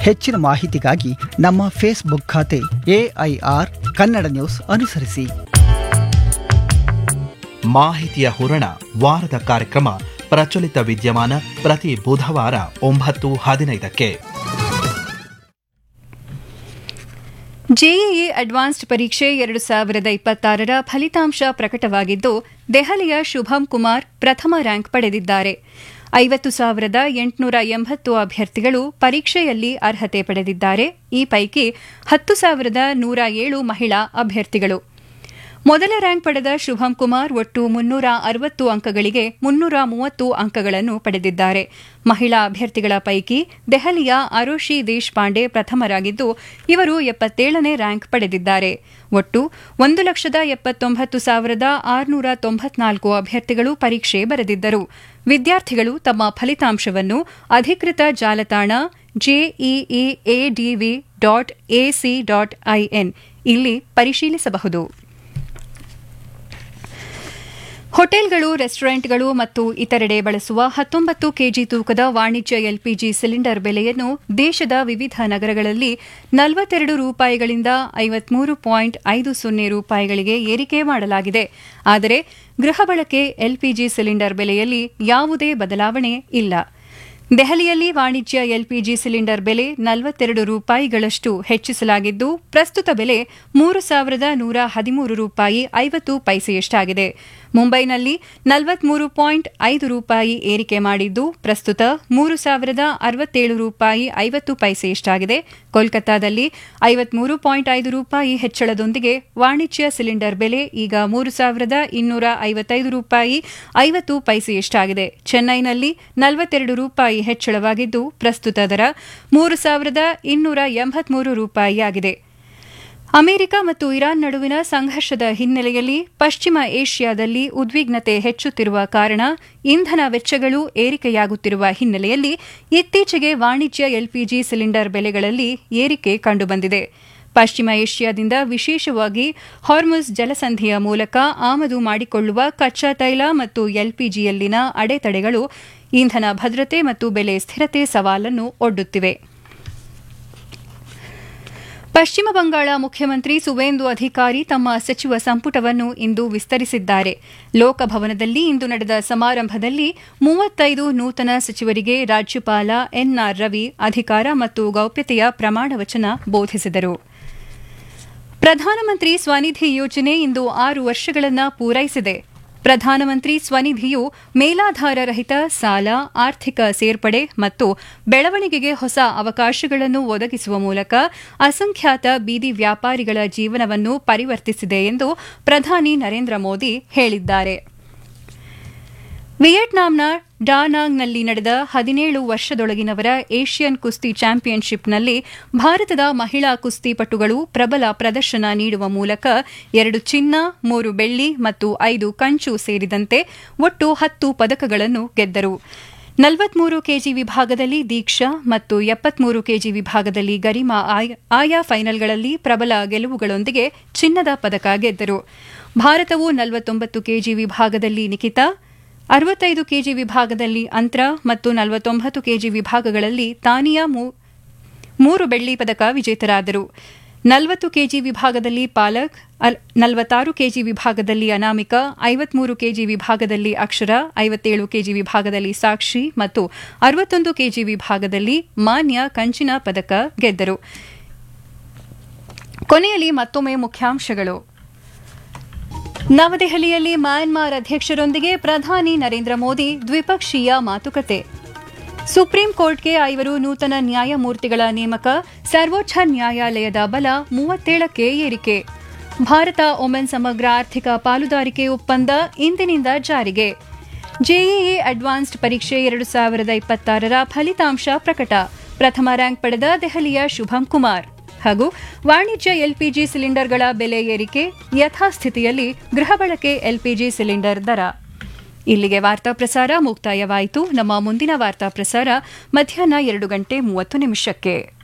ಹೆಚ್ಚಿನ ಮಾಹಿತಿಗಾಗಿ ನಮ್ಮ ಫೇಸ್ಬುಕ್ ಖಾತೆ ಎಐಆರ್ ಕನ್ನಡ ನ್ಯೂಸ್ ಅನುಸರಿಸಿ ಮಾಹಿತಿಯ ಹೂರಣ ವಾರದ ಕಾರ್ಯಕ್ರಮ ಪ್ರಚಲಿತ ವಿದ್ಯಮಾನ ಪ್ರತಿ ಬುಧವಾರ ಒಂಬತ್ತು ಹದಿನೈದಕ್ಕೆ ಜೆಇಇ ಅಡ್ವಾನ್ಸ್ಡ್ ಪರೀಕ್ಷೆ ಎರಡು ಸಾವಿರದ ಇಪ್ಪತ್ತಾರರ ಫಲಿತಾಂಶ ಪ್ರಕಟವಾಗಿದ್ದು ದೆಹಲಿಯ ಶುಭಂ ಕುಮಾರ್ ಪ್ರಥಮ ರ್ಯಾಂಕ್ ಪಡೆದಿದ್ದಾರೆ ಐವತ್ತು ಸಾವಿರದ ಎಂಟುನೂರ ಎಂಬತ್ತು ಅಭ್ಯರ್ಥಿಗಳು ಪರೀಕ್ಷೆಯಲ್ಲಿ ಅರ್ಹತೆ ಪಡೆದಿದ್ದಾರೆ ಈ ಪೈಕಿ ಹತ್ತು ಸಾವಿರದ ನೂರ ಏಳು ಮಹಿಳಾ ಅಭ್ಯರ್ಥಿಗಳು ಮೊದಲ ರ್ಯಾಂಕ್ ಪಡೆದ ಶುಭಂ ಕುಮಾರ್ ಒಟ್ಟು ಮುನ್ನೂರ ಅರವತ್ತು ಅಂಕಗಳಿಗೆ ಮುನ್ನೂರ ಮೂವತ್ತು ಅಂಕಗಳನ್ನು ಪಡೆದಿದ್ದಾರೆ ಮಹಿಳಾ ಅಭ್ಯರ್ಥಿಗಳ ಪೈಕಿ ದೆಹಲಿಯ ಅರೋಶಿ ದೇಶಪಾಂಡೆ ಪ್ರಥಮರಾಗಿದ್ದು ಇವರು ಎಪ್ಪತ್ತೇಳನೇ ರ್ಯಾಂಕ್ ಪಡೆದಿದ್ದಾರೆ ಒಟ್ಟು ಒಂದು ಲಕ್ಷದ ಎಪ್ಪತ್ತೊಂಬತ್ತು ಸಾವಿರದ ಆರುನೂರ ತೊಂಬತ್ನಾಲ್ಕು ಅಭ್ಯರ್ಥಿಗಳು ಪರೀಕ್ಷೆ ಬರೆದಿದ್ದರು ವಿದ್ಯಾರ್ಥಿಗಳು ತಮ್ಮ ಫಲಿತಾಂಶವನ್ನು ಅಧಿಕೃತ ಜಾಲತಾಣ JEE ADV dot AC dot IN ಇಲ್ಲಿ ಪರಿಶೀಲಿಸಬಹುದು ಹೋಟೆಲ್ಗಳು ರೆಸ್ಟೋರೆಂಟ್ಗಳು ಮತ್ತು ಇತರೆಡೆ ಬಳಸುವ ಹತ್ತೊಂಬತ್ತು ಕೆಜಿ ತೂಕದ ವಾಣಿಜ್ಯ ಎಲ್ಪಿಜಿ ಸಿಲಿಂಡರ್ ಬೆಲೆಯನ್ನು ದೇಶದ ವಿವಿಧ ನಗರಗಳಲ್ಲಿ ನಲವತ್ತೆರಡು ರೂಪಾಯಿಗಳಿಂದ ಐವತ್ಮೂರು ಪಾಯಿಂಟ್ ಐದು ಸೊನ್ನೆ ರೂಪಾಯಿಗಳಿಗೆ ಏರಿಕೆ ಮಾಡಲಾಗಿದೆ ಆದರೆ ಗೃಹ ಬಳಕೆ ಎಲ್ಪಿಜಿ ಸಿಲಿಂಡರ್ ಬೆಲೆಯಲ್ಲಿ ಯಾವುದೇ ಬದಲಾವಣೆ ಇಲ್ಲ ದೆಹಲಿಯಲ್ಲಿ ವಾಣಿಜ್ಯ ಎಲ್ಪಿಜಿ ಸಿಲಿಂಡರ್ ಬೆಲೆ ನಲವತ್ತೆರಡು ರೂಪಾಯಿಗಳಷ್ಟು ಹೆಚ್ಚಿಸಲಾಗಿದ್ದು ಪ್ರಸ್ತುತ ಬೆಲೆ ಮೂರು ಸಾವಿರದ ನೂರ ಹದಿಮೂರು ರೂಪಾಯಿ ಐವತ್ತು ಪೈಸೆಯಷ್ಟಾಗಿದೆ ಮುಂಬೈನಲ್ಲಿ ನಲವತ್ಮೂರು ಪಾಯಿಂಟ್ ಐದು ರೂಪಾಯಿ ಏರಿಕೆ ಮಾಡಿದ್ದು ಪ್ರಸ್ತುತ ಮೂರು ಸಾವಿರದ ಅರವತ್ತೇಳು ರೂಪಾಯಿ ಐವತ್ತು ಪೈಸೆಯಷ್ಟಾಗಿದೆ ಕೋಲ್ಕತ್ತಾದಲ್ಲಿ ಐವತ್ಮೂರು ಪಾಯಿಂಟ್ ಐದು ರೂಪಾಯಿ ಹೆಚ್ಚಳದೊಂದಿಗೆ ವಾಣಿಜ್ಯ ಸಿಲಿಂಡರ್ ಬೆಲೆ ಈಗ ಮೂರು ಸಾವಿರದ ಇನ್ನೂರ ಐವತ್ತೈದು ರೂಪಾಯಿ ಐವತ್ತು ಪೈಸೆಯಷ್ಟಾಗಿದೆ ಚೆನ್ನೈನಲ್ಲಿ ನಲವತ್ತೆರಡು ರೂಪಾಯಿ ಹೆಚ್ಚಳವಾಗಿದ್ದು ಪ್ರಸ್ತುತ ದರ ಮೂರು ಸಾವಿರದ ಇನ್ನೂರ ಎಂಬತ್ಮೂರು ರೂಪಾಯಿಯಾಗಿದೆ ಅಮೆರಿಕ ಮತ್ತು ಇರಾನ್ ನಡುವಿನ ಸಂಘರ್ಷದ ಹಿನ್ನೆಲೆಯಲ್ಲಿ ಪಶ್ಚಿಮ ಏಷ್ಯಾದಲ್ಲಿ ಉದ್ವಿಗ್ನತೆ ಹೆಚ್ಚುತ್ತಿರುವ ಕಾರಣ ಇಂಧನ ವೆಚ್ಚಗಳು ಏರಿಕೆಯಾಗುತ್ತಿರುವ ಹಿನ್ನೆಲೆಯಲ್ಲಿ ಇತ್ತೀಚೆಗೆ ವಾಣಿಜ್ಯ ಎಲ್ಪಿಜಿ ಸಿಲಿಂಡರ್ ಬೆಲೆಗಳಲ್ಲಿ ಏರಿಕೆ ಕಂಡುಬಂದಿದೆ ಪಶ್ಚಿಮ ಏಷ್ಯಾದಿಂದ ವಿಶೇಷವಾಗಿ ಹಾರ್ಮುಸ್ ಜಲಸಂಧಿಯ ಮೂಲಕ ಆಮದು ಮಾಡಿಕೊಳ್ಳುವ ಕಚ್ಚಾ ತೈಲ ಮತ್ತು ಎಲ್ಪಿಜಿಯಲ್ಲಿನ ಅಡೆತಡೆಗಳು ಇಂಧನ ಭದ್ರತೆ ಮತ್ತು ಬೆಲೆ ಸ್ಥಿರತೆ ಸವಾಲನ್ನು ಒಡ್ಡುತ್ತಿವೆ ಪಶ್ಚಿಮ ಬಂಗಾಳ ಮುಖ್ಯಮಂತ್ರಿ ಸುವೇಂದು ಅಧಿಕಾರಿ ತಮ್ಮ ಸಚಿವ ಸಂಪುಟವನ್ನು ಇಂದು ವಿಸ್ತರಿಸಿದ್ದಾರೆ ಲೋಕಭವನದಲ್ಲಿ ಇಂದು ನಡೆದ ಸಮಾರಂಭದಲ್ಲಿ ಮೂವತ್ತೈದು ನೂತನ ಸಚಿವರಿಗೆ ರಾಜ್ಯಪಾಲ ಎನ್ಆರ್ ರವಿ ಅಧಿಕಾರ ಮತ್ತು ಗೌಪ್ಯತೆಯ ಪ್ರಮಾಣವಚನ ಬೋಧಿಸಿದರು ಪ್ರಧಾನಮಂತ್ರಿ ಸ್ವನಿಧಿ ಯೋಜನೆ ಇಂದು ಆರು ವರ್ಷಗಳನ್ನು ಪೂರೈಸಿದೆ ಪ್ರಧಾನಮಂತ್ರಿ ಸ್ವನಿಧಿಯು ಮೇಲಾಧಾರ ರಹಿತ ಸಾಲ ಆರ್ಥಿಕ ಸೇರ್ಪಡೆ ಮತ್ತು ಬೆಳವಣಿಗೆಗೆ ಹೊಸ ಅವಕಾಶಗಳನ್ನು ಒದಗಿಸುವ ಮೂಲಕ ಅಸಂಖ್ಯಾತ ಬೀದಿ ವ್ಯಾಪಾರಿಗಳ ಜೀವನವನ್ನು ಪರಿವರ್ತಿಸಿದೆ ಎಂದು ಪ್ರಧಾನಿ ನರೇಂದ್ರ ಮೋದಿ ಹೇಳಿದ್ದಾರೆ ವಿಯೆಟ್ನಾಂನ ಡಾನಾಂಗ್ನಲ್ಲಿ ನಡೆದ ಹದಿನೇಳು ವರ್ಷದೊಳಗಿನವರ ಏಷ್ಯನ್ ಕುಸ್ತಿ ಚಾಂಪಿಯನ್ಶಿಪ್ನಲ್ಲಿ ಭಾರತದ ಮಹಿಳಾ ಕುಸ್ತಿಪಟುಗಳು ಪ್ರಬಲ ಪ್ರದರ್ಶನ ನೀಡುವ ಮೂಲಕ ಎರಡು ಚಿನ್ನ ಮೂರು ಬೆಳ್ಳಿ ಮತ್ತು ಐದು ಕಂಚು ಸೇರಿದಂತೆ ಒಟ್ಟು ಹತ್ತು ಪದಕಗಳನ್ನು ಗೆದ್ದರು ನಲವತ್ಮೂರು ಕೆಜಿ ವಿಭಾಗದಲ್ಲಿ ದೀಕ್ಷಾ ಮತ್ತು ಎಪ್ಪತ್ಮೂರು ಕೆಜಿ ವಿಭಾಗದಲ್ಲಿ ಗರಿಮಾ ಆಯಾ ಫೈನಲ್ಗಳಲ್ಲಿ ಪ್ರಬಲ ಗೆಲುವುಗಳೊಂದಿಗೆ ಚಿನ್ನದ ಪದಕ ಗೆದ್ದರು ಭಾರತವು ನಲವತ್ತೊಂಬತ್ತು ಕೆಜಿ ವಿಭಾಗದಲ್ಲಿ ನಿಖಿತಾ ಅರವತ್ತೈದು ಕೆಜಿ ವಿಭಾಗದಲ್ಲಿ ಅಂತ್ರ ಮತ್ತು ನಲವತ್ತೊಂಬತ್ತು ಕೆಜಿ ವಿಭಾಗಗಳಲ್ಲಿ ತಾನಿಯಾ ಮೂರು ಬೆಳ್ಳಿ ಪದಕ ವಿಜೇತರಾದರು ನಲವತ್ತು ಕೆಜಿ ವಿಭಾಗದಲ್ಲಿ ಪಾಲಕ್ ನಲವತ್ತಾರು ಕೆಜಿ ವಿಭಾಗದಲ್ಲಿ ಅನಾಮಿಕಾ ಐವತ್ಮೂರು ಕೆಜಿ ವಿಭಾಗದಲ್ಲಿ ಅಕ್ಷರ ಐವತ್ತೇಳು ಕೆಜಿ ವಿಭಾಗದಲ್ಲಿ ಸಾಕ್ಷಿ ಮತ್ತು ಅರವತ್ತೊಂದು ಕೆಜಿ ವಿಭಾಗದಲ್ಲಿ ಮಾನ್ಯ ಕಂಚಿನ ಪದಕ ಗೆದ್ದರು ಕೊನೆಯಲ್ಲಿ ಮತ್ತೊಮ್ಮೆ ಮುಖ್ಯಾಂಶಗಳು ನವದೆಹಲಿಯಲ್ಲಿ ಮ್ಯಾನ್ಮಾರ್ ಅಧ್ಯಕ್ಷರೊಂದಿಗೆ ಪ್ರಧಾನಿ ನರೇಂದ್ರ ಮೋದಿ ದ್ವಿಪಕ್ಷೀಯ ಮಾತುಕತೆ ಸುಪ್ರೀಂ ಕೋರ್ಟ್ಗೆ ಐವರು ನೂತನ ನ್ಯಾಯಮೂರ್ತಿಗಳ ನೇಮಕ ಸರ್ವೋಚ್ಚ ನ್ಯಾಯಾಲಯದ ಬಲ ಮೂವತ್ತೇಳಕ್ಕೆ ಏರಿಕೆ ಭಾರತ ಒಮನ್ ಸಮಗ್ರ ಆರ್ಥಿಕ ಪಾಲುದಾರಿಕೆ ಒಪ್ಪಂದ ಇಂದಿನಿಂದ ಜಾರಿಗೆ ಜೆಇಇ ಅಡ್ವಾನ್ಸ್ಡ್ ಪರೀಕ್ಷೆ ಎರಡು ಸಾವಿರದ ಇಪ್ಪತ್ತಾರರ ಫಲಿತಾಂಶ ಪ್ರಕಟ ಪ್ರಥಮ ರ್ಯಾಂಕ್ ಪಡೆದ ದೆಹಲಿಯ ಶುಭಂ ಕುಮಾರ್ ಹಾಗೂ ವಾಣಿಜ್ಯ ಎಲ್ಪಿಜಿ ಸಿಲಿಂಡರ್ಗಳ ಬೆಲೆ ಏರಿಕೆ ಯಥಾಸ್ಥಿತಿಯಲ್ಲಿ ಗೃಹ ಬಳಕೆ ಎಲ್ಪಿಜಿ ಸಿಲಿಂಡರ್ ದರ ಇಲ್ಲಿಗೆ ವಾರ್ತಾ ಪ್ರಸಾರ ಮುಕ್ತಾಯವಾಯಿತು ನಮ್ಮ ಮುಂದಿನ ವಾರ್ತಾ ಪ್ರಸಾರ ಮಧ್ಯಾಹ್ನ ಎರಡು ಗಂಟೆ ಮೂವತ್ತು ನಿಮಿಷಕ್ಕೆ